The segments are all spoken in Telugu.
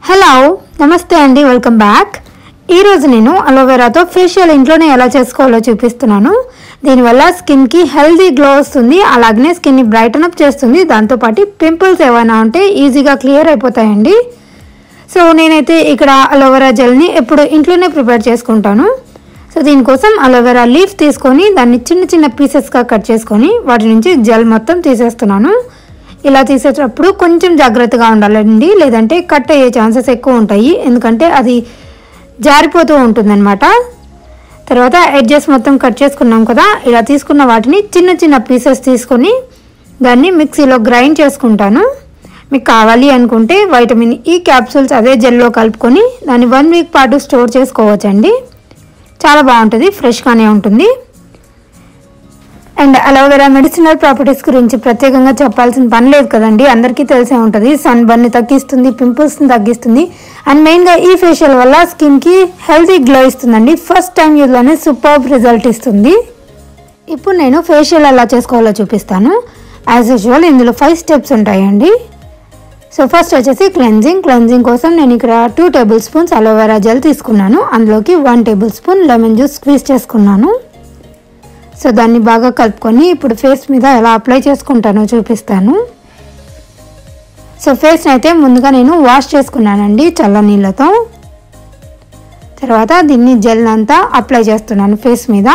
హలో నమస్తే అండి వెల్కమ్ బ్యాక్ ఈరోజు నేను అలోవెరాతో ఫేషియల్ ఇంట్లోనే ఎలా చేసుకోవాలో చూపిస్తున్నాను దీనివల్ల స్కిన్కి హెల్దీ గ్లో వస్తుంది అలాగనే స్కిన్ని బ్రైటన్ అప్ చేస్తుంది దాంతోపాటు పింపుల్స్ ఏమైనా ఉంటే ఈజీగా క్లియర్ అయిపోతాయండి సో నేనైతే ఇక్కడ అలోవెరా జెల్ని ఎప్పుడు ఇంట్లోనే ప్రిపేర్ చేసుకుంటాను సో దీనికోసం అలోవెరా లీఫ్ తీసుకొని దాన్ని చిన్న చిన్న పీసెస్గా కట్ చేసుకొని వాటి నుంచి జెల్ మొత్తం తీసేస్తున్నాను ఇలా తీసేటప్పుడు కొంచెం జాగ్రత్తగా ఉండాలండి లేదంటే కట్ అయ్యే ఛాన్సెస్ ఎక్కువ ఉంటాయి ఎందుకంటే అది జారిపోతూ ఉంటుందన్నమాట తర్వాత ఎడ్జెస్ మొత్తం కట్ చేసుకున్నాం కదా ఇలా తీసుకున్న వాటిని చిన్న చిన్న పీసెస్ తీసుకొని దాన్ని మిక్సీలో గ్రైండ్ చేసుకుంటాను మీకు కావాలి అనుకుంటే వైటమిన్ ఈ క్యాప్సూల్స్ అదే జెల్లో కలుపుకొని దాన్ని వన్ వీక్ పాటు స్టోర్ చేసుకోవచ్చండి చాలా బాగుంటుంది ఫ్రెష్గానే ఉంటుంది అండ్ అలోవెరా మెడిసినల్ ప్రాపర్టీస్ గురించి ప్రత్యేకంగా చెప్పాల్సిన పని లేదు కదండి అందరికీ తెలిసే ఉంటుంది సన్ బర్న్ని తగ్గిస్తుంది పింపుల్స్ని తగ్గిస్తుంది అండ్ మెయిన్గా ఈ ఫేషియల్ వల్ల స్కిన్కి హెల్తీ గ్లో ఇస్తుందండి ఫస్ట్ టైం యూజ్లోనే సూపర్ రిజల్ట్ ఇస్తుంది ఇప్పుడు నేను ఫేషియల్ ఎలా చేసుకోవాలో చూపిస్తాను యాజ్ యూజువల్ ఇందులో ఫైవ్ స్టెప్స్ ఉంటాయండి సో ఫస్ట్ వచ్చేసి క్లెన్జింగ్ క్లెన్జింగ్ కోసం నేను ఇక్కడ two tablespoons aloe vera gel తీసుకున్నాను అందులోకి one tablespoon lemon juice squeeze చేసుకున్నాను సో దాన్ని బాగా కలుపుకొని ఇప్పుడు ఫేస్ మీద ఎలా అప్లై చేసుకుంటానో చూపిస్తాను సో ఫేస్ని అయితే ముందుగా నేను వాష్ చేసుకున్నానండి చల్ల నీళ్ళతో తర్వాత దీన్ని జెల్ అంతా అప్లై చేస్తున్నాను ఫేస్ మీద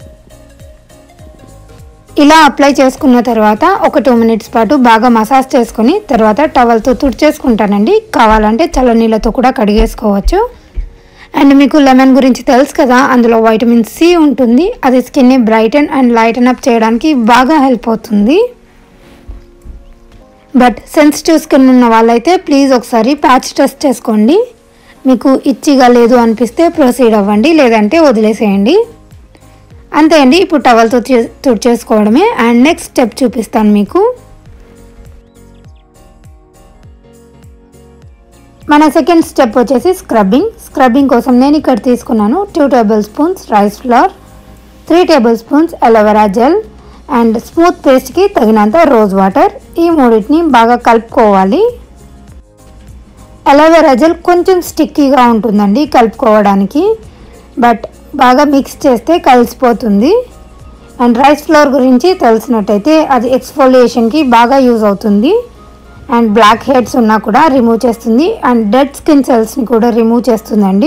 ఇలా అప్లై చేసుకున్న తర్వాత ఒక టూ మినిట్స్ పాటు బాగా మసాజ్ చేసుకొని తర్వాత టవల్తో తుడిచేసుకుంటానండి కావాలంటే చల్ల నీళ్ళతో కూడా కడిగేసుకోవచ్చు అండ్ మీకు లెమన్ గురించి తెలుసు కదా అందులో వైటమిన్ సి ఉంటుంది అది స్కిన్ని బ్రైటన్ అండ్ లైటన్ అప్ చేయడానికి బాగా హెల్ప్ అవుతుంది బట్ సెన్సిటివ్ స్కిన్ ఉన్న వాళ్ళైతే ప్లీజ్ ఒకసారి ప్యాచ్ టెస్ట్ చేసుకోండి మీకు ఇచ్చిగా లేదు అనిపిస్తే ప్రొసీడ్ అవ్వండి లేదంటే వదిలేసేయండి అంతే అండి ఇప్పుడు టవల్తో తుడిచేసుకోవడమే అండ్ నెక్స్ట్ స్టెప్ చూపిస్తాను మీకు మన సెకండ్ స్టెప్ వచ్చేసి స్క్రబ్బింగ్ స్క్రబ్బింగ్ కోసం నేను ఇక్కడ తీసుకున్నాను two tablespoons rice flour three tablespoons aloe vera gel and smooth పేస్ట్కి తగినంత రోజ్ వాటర్ ఈ మూడింటిని బాగా కలుపుకోవాలి అలోవెరా జెల్ కొంచెం స్టిక్కీగా ఉంటుందండి కలుపుకోవడానికి బట్ బాగా మిక్స్ చేస్తే కలిసిపోతుంది అండ్ రైస్ ఫ్లోర్ గురించి తెలిసినట్టయితే అది ఎక్స్ఫోలియేషన్కి బాగా యూజ్ అవుతుంది అండ్ బ్లాక్ హెడ్స్ ఉన్నా కూడా రిమూవ్ చేస్తుంది అండ్ డెడ్ స్కిన్ సెల్స్ని కూడా రిమూవ్ చేస్తుందండి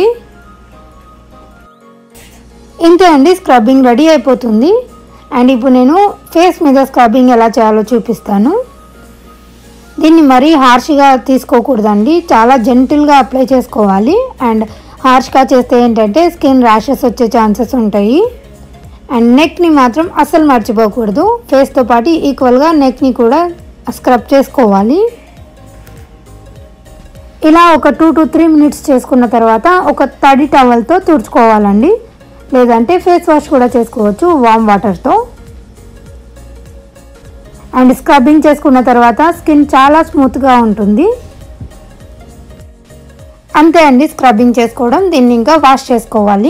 ఇంతే అండి స్క్రబ్బింగ్ రెడీ అయిపోతుంది అండ్ ఇప్పుడు నేను ఫేస్ మీద స్క్రబ్బింగ్ ఎలా చేయాలో చూపిస్తాను దీన్ని మరీ హార్ష్గా తీసుకోకూడదండి చాలా జెంటిల్గా అప్లై చేసుకోవాలి అండ్ హార్ష్గా చేస్తే ఏంటంటే స్కిన్ ర్యాషెస్ వచ్చే ఛాన్సెస్ ఉంటాయి అండ్ నెక్ని మాత్రం అస్సలు మర్చిపోకూడదు ఫేస్తో పాటు ఈక్వల్గా నెక్ని కూడా స్క్రబ్ చేసుకోవాలి ఇలా ఒక టూ టు త్రీ మినిట్స్ చేసుకున్న తర్వాత ఒక తడి టవల్తో తుడుచుకోవాలండి లేదంటే ఫేస్ వాష్ కూడా చేసుకోవచ్చు వామ్ వాటర్తో అండ్ స్క్రబ్బింగ్ చేసుకున్న తర్వాత స్కిన్ చాలా స్మూత్గా ఉంటుంది అంతే అండి స్క్రబ్బింగ్ చేసుకోవడం దీన్ని ఇంకా వాష్ చేసుకోవాలి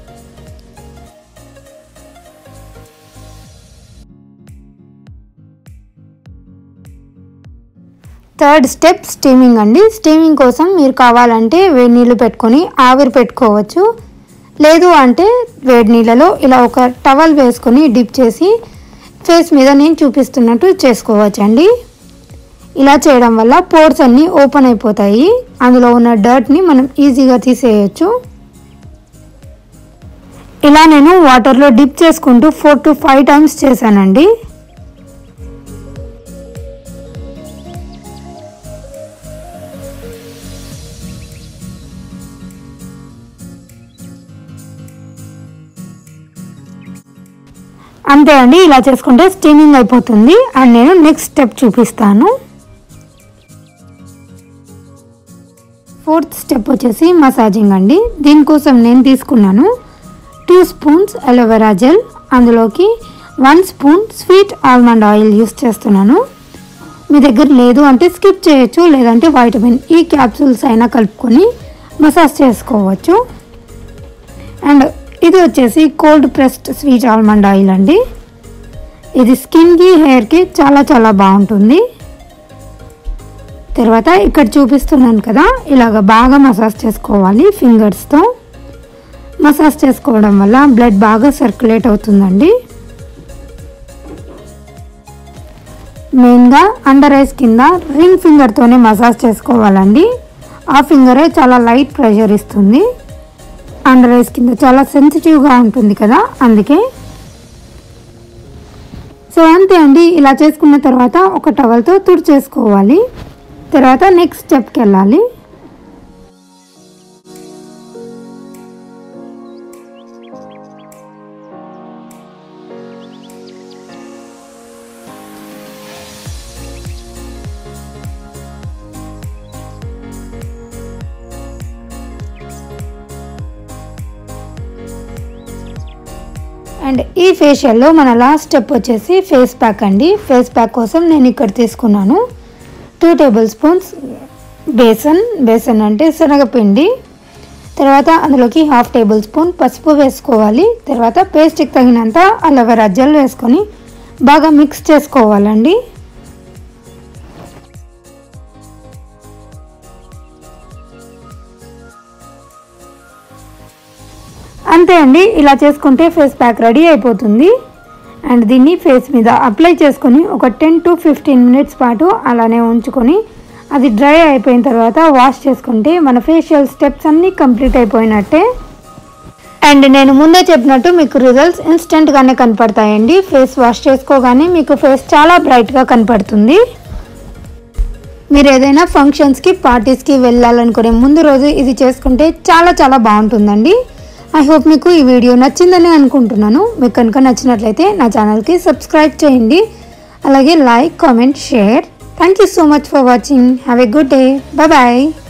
థర్డ్ స్టెప్ స్టీమింగ్ అండి స్టీమింగ్ కోసం మీరు కావాలంటే వేడి నీళ్ళు పెట్టుకొని ఆవిరి పెట్టుకోవచ్చు లేదు అంటే వేడి నీళ్ళలో ఇలా ఒక టవల్ వేసుకొని డిప్ చేసి ఫేస్ మీద నేను చూపిస్తున్నట్టు చేసుకోవచ్చు అండి ఇలా చేయడం వల్ల పోర్స్ అన్నీ ఓపెన్ అయిపోతాయి అందులో ఉన్న డర్ట్ని మనం ఈజీగా తీసేయచ్చు ఇలా నేను వాటర్లో డిప్ చేసుకుంటూ ఫోర్ టు ఫైవ్ టైమ్స్ చేశానండి అంతే అండి ఇలా చేసుకుంటే స్టీమింగ్ అయిపోతుంది అండ్ నేను నెక్స్ట్ స్టెప్ చూపిస్తాను ఫోర్త్ స్టెప్ వచ్చేసి మసాజింగ్ అండి దీనికోసం నేను తీసుకున్నాను టూ స్పూన్స్ అలోవెరా జెల్ అందులోకి one spoon sweet almond oil use చేస్తున్నాను మీ దగ్గర లేదు అంటే స్కిప్ చేయొచ్చు లేదంటే వైటమిన్ ఈ క్యాప్సూల్స్ అయినా కలుపుకొని మసాజ్ చేసుకోవచ్చు అండ్ ఇది వచ్చేసి cold pressed sweet almond oil అండి ఇది స్కిన్కి హెయిర్కి చాలా చాలా బాగుంటుంది తర్వాత ఇక్కడ చూపిస్తున్నాను కదా ఇలాగ బాగా మసాజ్ చేసుకోవాలి ఫింగర్స్తో మసాజ్ చేసుకోవడం వల్ల బ్లడ్ బాగా సర్క్యులేట్ అవుతుందండి మెయిన్గా అండర్ ఐస్ కింద రింగ్ ఫింగర్తోనే మసాజ్ చేసుకోవాలండి ఆ ఫింగరే చాలా లైట్ ప్రెషర్ ఇస్తుంది అండర్ ఐస్ కింద చాలా సెన్సిటివ్గా ఉంటుంది కదా అందుకే సో అంతే అండి ఇలా చేసుకున్న తర్వాత ఒక టవల్తో తుడిచేసుకోవాలి తర్వాత నెక్స్ట్ స్టెప్కి వెళ్ళాలి అండ్ ఈ ఫేషియల్లో మన లాస్ట్ స్టెప్ వచ్చేసి ఫేస్ ప్యాక్ అండి ఫేస్ ప్యాక్ కోసం నేను ఇక్కడ తీసుకున్నాను two tablespoons besan besan అంటే శనగపిండి తర్వాత అందులోకి హాఫ్ టేబుల్ స్పూన్ పసుపు వేసుకోవాలి తర్వాత పేస్ట్కి తగినంత అలోవెరా జెల్ వేసుకొని బాగా మిక్స్ చేసుకోవాలండి అంతే అండి ఇలా చేసుకుంటే ఫేస్ ప్యాక్ రెడీ అయిపోతుంది అండ్ దీన్ని ఫేస్ మీద అప్లై చేసుకొని ఒక టెన్ టు ఫిఫ్టీన్ మినిట్స్ పాటు అలానే ఉంచుకొని అది డ్రై అయిపోయిన తర్వాత వాష్ చేసుకుంటే మన ఫేషియల్ స్టెప్స్ అన్నీ కంప్లీట్ అయిపోయినట్టే అండ్ నేను ముందే చెప్పినట్టు మీకు రిజల్ట్స్ ఇన్స్టెంట్గానే కనపడతాయండి ఫేస్ వాష్ చేసుకోగానే మీకు ఫేస్ చాలా బ్రైట్గా కనపడుతుంది మీరు ఏదైనా ఫంక్షన్స్కి పార్టీస్కి వెళ్ళాలనుకునే ముందు రోజు ఇది చేసుకుంటే చాలా చాలా బాగుంటుందండి ఐ హోప్ మీకు ఈ వీడియో నచ్చిందని అనుకుంటున్నాను మీకు కనుక నచ్చినట్లయితే నా ఛానల్కి సబ్స్క్రైబ్ చేయండి అలాగే like comment share thank you so much for watching have a good day bye